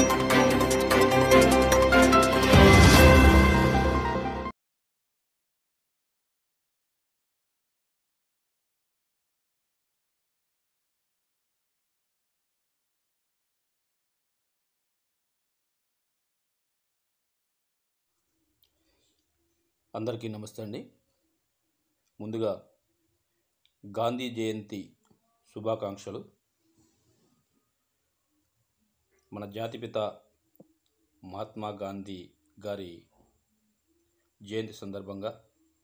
అందరికీ నమస్తే అండి ముందుగా గాంధీ జయంతి శుభాకాంక్షలు మన జాతిపిత మహాత్మా గాంధీ గారి జయంతి సందర్భంగా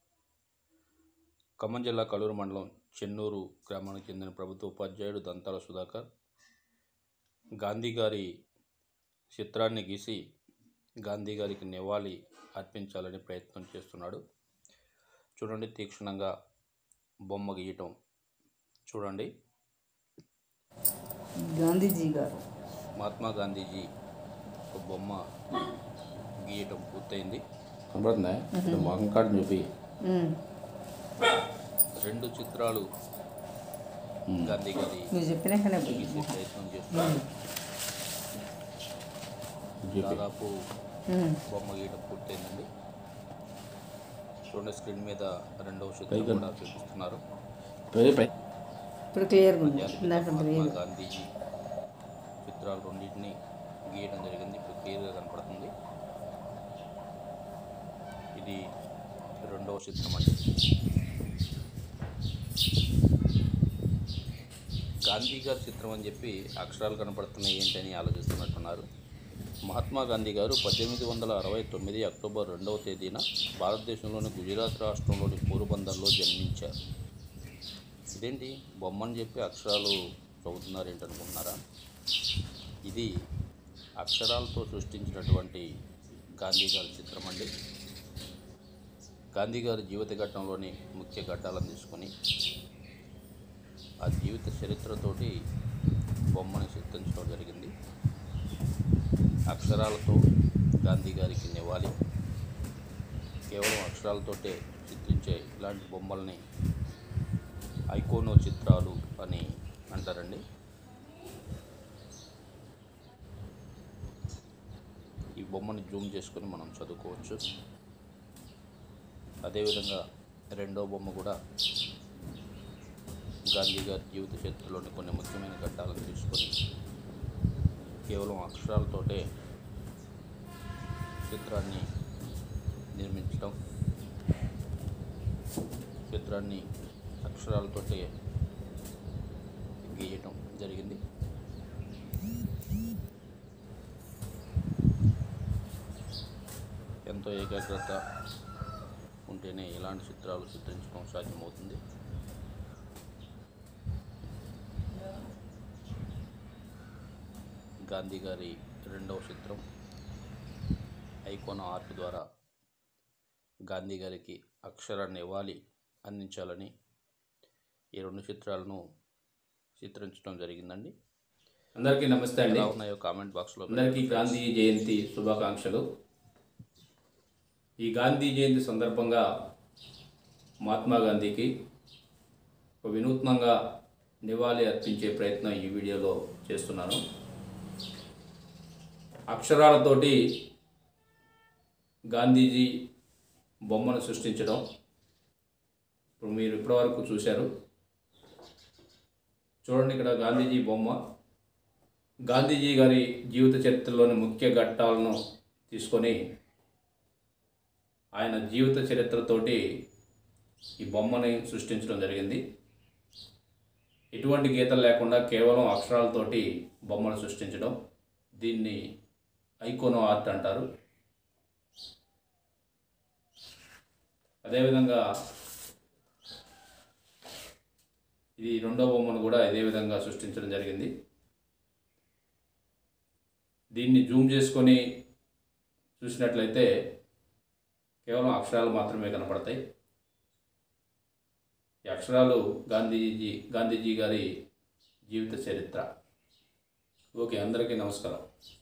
ఖమ్మం జిల్లా కలూరు మండలం చెన్నూరు గ్రామానికి చెందిన ప్రభుత్వ ఉపాధ్యాయుడు దంతాల సుధాకర్ గాంధీ గారి చిత్రాన్ని గీసి గాంధీ గారికి నివాళి అర్పించాలని ప్రయత్నం చేస్తున్నాడు చూడండి తీక్షణంగా బొమ్మ గీయటం చూడండి గాంధీజీ గారు మహాత్మా గాంధీజీ ఒక బొమ్మ గీయటం పూర్తయింది కనబడుతుందా ఇప్పుడు మొహం కార్డు చూపి ఉమ్. రెండు చిత్రాలు గాంధీ గారి నువ్వు చెప్పినాకనే గీసే ప్రయత్నం చేస్తున్నాడు చూపి దాదాపు ఉమ్. బొమ్మ గీయటం పూర్తయిందండి చూడండి స్క్రీన్ మీద రెండవ చిత్రం పైకి కూడా చూపిస్తున్నారు పై పై ఇప్పుడు క్లియర్గా ఉంది జాతిపిత ఇందాక మహాత్మా లేదు గాంధీజీ చిత్రాలు రెండింటిని గీయడం జరిగింది ఇప్పుడు క్లియర్గా కనపడుతుంది ఇది రెండవ చిత్రం అండి గాంధీ గారి చిత్రం అని చెప్పి అక్షరాలు కనపడుతున్నాయి ఏంటని ఆలోచిస్తున్నట్టున్నారు మహాత్మా గాంధీ గారు పద్దెనిమిది వందల అరవై తొమ్మిది అక్టోబర్ రెండవ తేదీన భారతదేశంలోని గుజరాత్ రాష్ట్రంలోని పోరుబందర్లో జన్మించారు ఇదేంటి బొమ్మని చెప్పి అక్షరాలు చదువుతున్నారు ఏంటనుకుంటున్నారా ఇది అక్షరాలతో సృష్టించినటువంటి గాంధీ గారి చిత్రం అండి గాంధీ గారి జీవిత ఘట్టంలోని ముఖ్య ఘట్టాలను తీసుకొని ఆ జీవిత చరిత్రతోటి బొమ్మని చిత్రించడం జరిగింది అక్షరాలతో గాంధీ గారికి నివాళి కేవలం అక్షరాలతోటే చిత్రించే ఇలాంటి బొమ్మల్ని ఐకోనో చిత్రాలు అని అంటారండి ఈ బొమ్మని జూమ్ చేసుకొని మనం చదువుకోవచ్చు అదేవిధంగా రెండో బొమ్మ కూడా గాంధీ గారి జీవిత చరిత్రలోని కొన్ని ముఖ్యమైన ఘట్టాలను తీసుకొని కేవలం అక్షరాలతోటే చిత్రాన్ని నిర్మించడం చిత్రాన్ని అక్షరాలతోటే గీయటం జరిగింది ఎంతో ఏకాగ్రత ఉంటేనే ఇలాంటి చిత్రాలు చిత్రించడం సాధ్యమవుతుంది గాంధీ గారి రెండవ చిత్రం ఐకోన ఆర్ట్ ద్వారా గాంధీ గారికి అక్షర నివాళి అందించాలని ఈ రెండు చిత్రాలను చిత్రించడం జరిగిందండి అందరికీ నమస్తే అండి ఎలా ఉన్నాయో కామెంట్ బాక్స్లో అందరికీ గాంధీ జయంతి శుభాకాంక్షలు ఈ గాంధీ జయంతి సందర్భంగా మహాత్మా గాంధీకి ఒక వినూత్నంగా నివాళి అర్పించే ప్రయత్నం ఈ వీడియోలో చేస్తున్నాను అక్షరాలతోటి గాంధీజీ బొమ్మను సృష్టించడం ఇప్పుడు మీరు ఇప్పటివరకు చూశారు చూడండి ఇక్కడ గాంధీజీ బొమ్మ గాంధీజీ గారి జీవిత చరిత్రలోని ముఖ్య ఘట్టాలను తీసుకొని ఆయన జీవిత చరిత్రతోటి ఈ బొమ్మని సృష్టించడం జరిగింది ఎటువంటి గీతలు లేకుండా కేవలం అక్షరాలతోటి బొమ్మను సృష్టించడం దీన్ని ఐకోనో ఆర్ట్ అంటారు అదేవిధంగా ఇది రెండో బొమ్మను కూడా ఇదే విధంగా సృష్టించడం జరిగింది దీన్ని జూమ్ చేసుకొని చూసినట్లయితే కేవలం అక్షరాలు మాత్రమే కనపడతాయి ఈ అక్షరాలు గాంధీజీ గాంధీజీ గారి జీవిత చరిత్ర ఓకే అందరికీ నమస్కారం